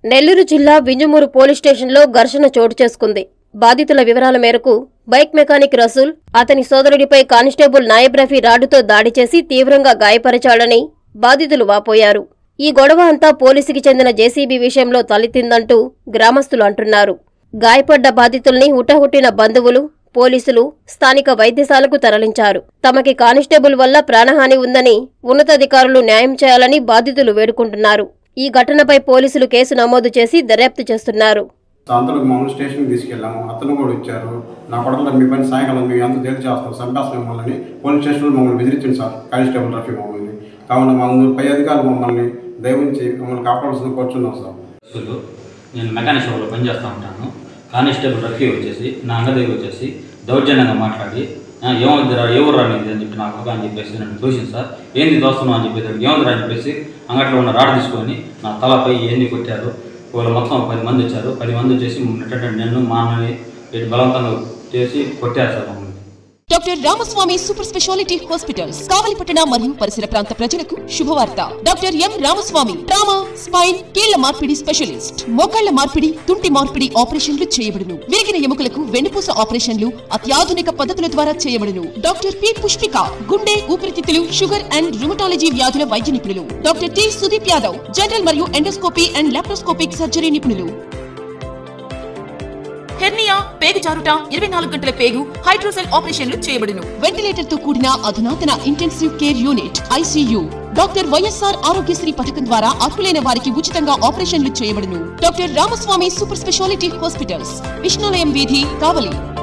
నెల్లూరు జిల్లా వింజమూరు పోలీస్ స్టేషన్లో ఘర్షణ చోటు చేసుకుంది బాధితుల వివరాల మేరకు బైక్ మెకానిక్ రసూల్ అతని సోదరుడిపై కానిస్టేబుల్ నాయబ్ రఫీ రాడ్డుతో దాడి చేసి తీవ్రంగా గాయపరిచాడని బాధితులు వాపోయారు ఈ గొడవ అంతా పోలీసుకి చెందిన జేసీబీ విషయంలో తలెత్తిందంటూ గ్రామస్తులు అంటున్నారు గాయపడ్డ బాధితుల్ని హుటహుట్టిన బంధువులు పోలీసులు స్థానిక వైద్యశాలకు తరలించారు తమకి కానిస్టేబుల్ వల్ల ప్రాణహాని ఉందని ఉన్నతాధికారులు న్యాయం చేయాలని బాధితులు వేడుకుంటున్నారు ఈ ఘటనపై పోలీసులు కేసు నమోదు చేసి దర్యాప్తు చేస్తున్నారు అంతలోకి మమ్మల్ని స్టేషన్కి తీసుకెళ్ళాము అతను కూడా వచ్చారు నా కొడకలో మీ పని సాయంకాలం మేము ఎంత తేల్చి చేస్తాం చంపేస్తాం మిమ్మల్ని పోలీస్ స్టేషన్లో మమ్మల్ని బెదిరించింది సార్ కానిస్టేబుల్ రఫీ మమ్మల్ని కావున మా ముందు పై అధికారులు మమ్మల్ని దయవుంచి మమ్మల్ని కాపాడాల్సిన కూర్చున్నాం సార్ అసలు నేను మెకానిక్ షాప్లో పనిచేస్తూ ఉంటాను కానిస్టేబుల్ రఫీ వచ్చేసి నా అంగ దగ్గర వచ్చేసి దౌర్జన్యంగా మాట్లాడి "ఆ, ఏమవుద్దిరా ఎవరు రానిది అని చెప్పి నాకు అని చెప్పేసి నన్ను చూసింది సార్ ఏంది దోస్తున్నావు అని చెప్పేసి ఏమవుతురా అని చెప్పేసి అంగట్లో ఉన్న రాడ్ తీసుకొని నా తలపై ఏంది కొట్టారు వాళ్ళు మొత్తం పది మంది వచ్చారు పది మంది వచ్చేసి ఏంటంటే నన్ను మా అన్నని వీటి బలవంతంగా చేసి కొట్టారు సార్ మమ్మల్ని doctor Ramaswamy super speciality hospitals కావలిపట్టణ మరియు పరిసర ప్రాంత ప్రజలకు శుభవార్త doctor M Ramaswamy trauma spine కీళ్ల మార్పిడి స్పెషలిస్ట్ మోకాళ్ల మార్పిడి తుంటి మార్పిడి ఆపరేషన్లు చేయబడును విరిగిన ఎముకలకు వెన్నుపూస ఆపరేషన్లు అత్యాధునిక పద్ధతుల ద్వారా చేయబడును డాక్టర్ పి పుష్పిక గుండె ఊపిరితిత్తులు షుగర్ అండ్ రుమటాలజీ వ్యాధుల వైద్య నిపుణులు doctor T Sudeep Yadav general మరియు ఎండోస్కోపీ అండ్ లాప్రోస్కోపిక్ సర్జరీ నిపుణులు హెర్నియా పేగు జారుట ఇరవై నాలుగు గంటల పేగు హైడ్రోసెల్ ఆపరేషన్లు చేయబడును వెంటిలేటర్ తో కూడిన అధునాతన intensive care unit ICU doctor YSR Aarogyasri పథకం ద్వారా అర్హులైన వారికి ఉచితంగా ఆపరేషన్లు చేయబడును doctor Ramaswamy super speciality hospitals Vishnulayam వీధి కావలి